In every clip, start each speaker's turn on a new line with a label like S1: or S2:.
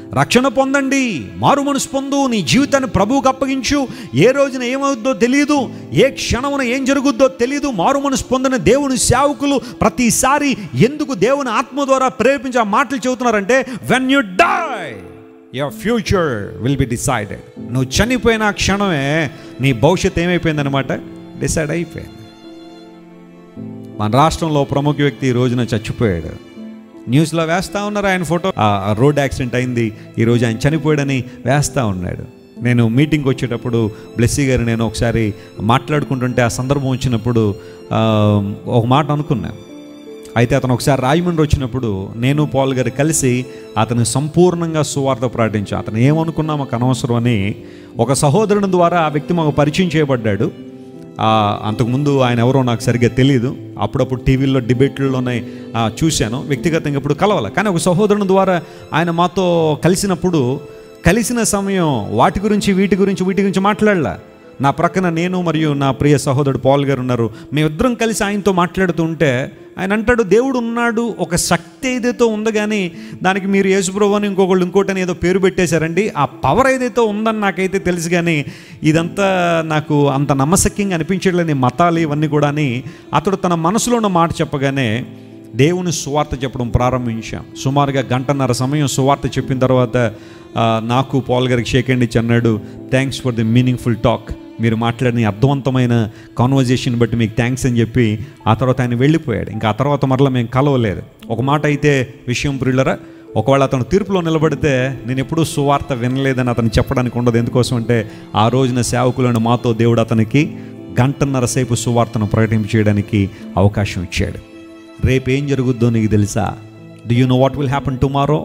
S1: రక్షణ పొందండి మారు మనసు పొందు నీ జీవితాన్ని ప్రభువుకు అప్పగించు ఏ రోజున ఏమవుద్దో తెలియదు ఏ క్షణమున ఏం జరుగుద్దో తెలియదు మారు మనసు పొందిన దేవుని సేవకులు ప్రతిసారి ఎందుకు దేవుని ఆత్మ ద్వారా ప్రేరేపించి ఆ మాటలు చెబుతున్నారంటే when you die your future will be decided నువ్వు చనిపోయిన ఆ క్షణమే నీ భవిష్యత్తు ఏమైపోయిందనమాట డిసైడ్ అయిపోయింది మన రాష్ట్రంలో ప్రముఖ వ్యక్తి ఈ రోజున చచ్చిపోయాడు న్యూస్లో వేస్తూ ఉన్నారు ఆయన ఫోటో ఆ రోడ్ యాక్సిడెంట్ అయింది ఈరోజు ఆయన చనిపోయాడని వేస్తూ ఉన్నాడు నేను మీటింగ్కి వచ్చేటప్పుడు బ్లెస్సీ గారు నేను ఒకసారి మాట్లాడుకుంటుంటే ఆ సందర్భం వచ్చినప్పుడు ఆ, ఒక మాట అనుకున్నాను అయితే అతను ఒకసారి రాజమండ్రి వచ్చినప్పుడు నేను పాల్ గారు కలిసి అతను సంపూర్ణంగా సువార్త ప్రకటించాం అతను ఏమనుకున్నా మాకు అనవసరం అని ఒక సహోదరుని ద్వారా ఆ వ్యక్తి మాకు పరిచయం చేయబడ్డాడు ఆ, అంతకుముందు ఆయన ఎవరో నాకు సరిగ్గా తెలియదు అప్పుడప్పుడు టీవీల్లో డిబేట్లలోనే ఆ, చూశాను వ్యక్తిగతంగా ఇప్పుడు కలవాలి కానీ ఒక సహోదరుని ద్వారా ఆయన మాతో కలిసినప్పుడు కలిసిన సమయం వాటి గురించి వీటి గురించి వీటి గురించి మాట్లాడలా నా ప్రక్కన నేను మరియు నా ప్రియ సహోదరుడు పాల్ గారు ఉన్నారు మేమిద్దరం కలిసి ఆయనతో మాట్లాడుతుంటే ఆయన అంటాడు దేవుడు ఉన్నాడు ఒక శక్తి ఏదైతే ఉందో కానీ దానికి మీరు యేసుప్రభు అని ఇంకొకళ్ళు ఇంకోటి అని ఏదో పేరు పెట్టేశారండి ఆ పవర్ ఏదైతే ఉందని నాకైతే తెలుసు కానీ ఇదంతా నాకు అంత నమ్మశక్యంగా అనిపించట్లేదు ఈ మతాలు ఇవన్నీ కూడా అని అతడు తన మనసులో ఉన్న మాట చెప్పగానే దేవుని సువార్త చెప్పడం ప్రారంభించాం సుమారుగా గంటన్నర సమయం సువార్త చెప్పిన తర్వాత ఆ, నాకు పాల్ గారికి షేక్ హ్యాండ్ ఇచ్చి అన్నాడు thanks for the meaningful talk మీరు మాట్లాడిన ఈ అర్థవంతమైన కాన్వర్జేషన్ బట్టి మీకు థ్యాంక్స్ అని చెప్పి ఆ తర్వాత ఆయన వెళ్ళిపోయాడు ఇంకా ఆ తర్వాత మరలా మేము కలవలేదు ఒక మాట అయితే విషయం ప్రియులరా ఒకవేళ అతను తీర్పులో నిలబడితే నేను ఎప్పుడూ సువార్త వినలేదని అతను చెప్పడానికి ఉండదు ఎందుకోసం అంటే ఆ రోజున సేవకులను మాతో దేవుడు అతనికి గంటన్నర సేపు సువార్తను ప్రకటింప చేయడానికి అవకాశం ఇచ్చాడు రేపు ఏం జరుగుద్దో నీకు తెలుసా do you know what will happen tomorrow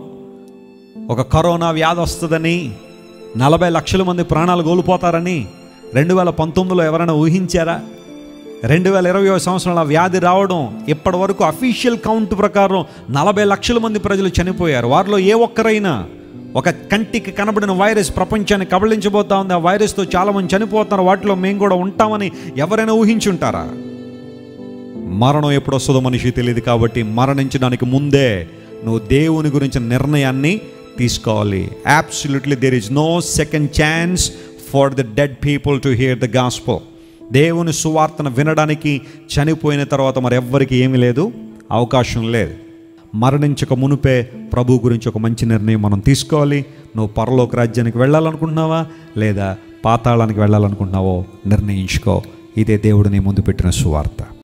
S1: ఒక కరోనా వ్యాధి వస్తుందని నలభై లక్షల మంది ప్రాణాలు కోల్పోతారని రెండు వేల పంతొమ్మిదిలో ఎవరైనా ఊహించారా రెండు వేల ఇరవై సంవత్సరాల వ్యాధి రావడం ఇప్పటి వరకు అఫీషియల్ కౌంట్ ప్రకారం నలభై లక్షల మంది ప్రజలు చనిపోయారు వారిలో ఏ ఒక్కరైనా ఒక కంటికి కనబడిన వైరస్ ప్రపంచాన్ని కబళించబోతా ఉంది ఆ వైరస్తో చాలామంది చనిపోతున్నారు వాటిలో మేము కూడా ఉంటామని ఎవరైనా ఊహించుంటారా మరణం ఎప్పుడు వస్తుందో మనిషి తెలియదు కాబట్టి మరణించడానికి ముందే నువ్వు దేవుని గురించి నిర్ణయాన్ని తీసుకోవాలి absolutely there is no second chance for the dead people to hear the gospel దేవుని సువార్తను వినడానికి చనిపోయిన తర్వాత మరి ఎవ్వరికి ఏమీ లేదు అవకాశం లేదు మరణించక మునుపే ప్రభు గురించి ఒక మంచి నిర్ణయం మనం తీసుకోవాలి నువ్వు పరలోక రాజ్యానికి వెళ్ళాలనుకుంటున్నావా లేదా పాతాళానికి వెళ్ళాలనుకుంటున్నావో నిర్ణయించుకో ఇదే దేవుడు నీ ముందు పెట్టిన సువార్త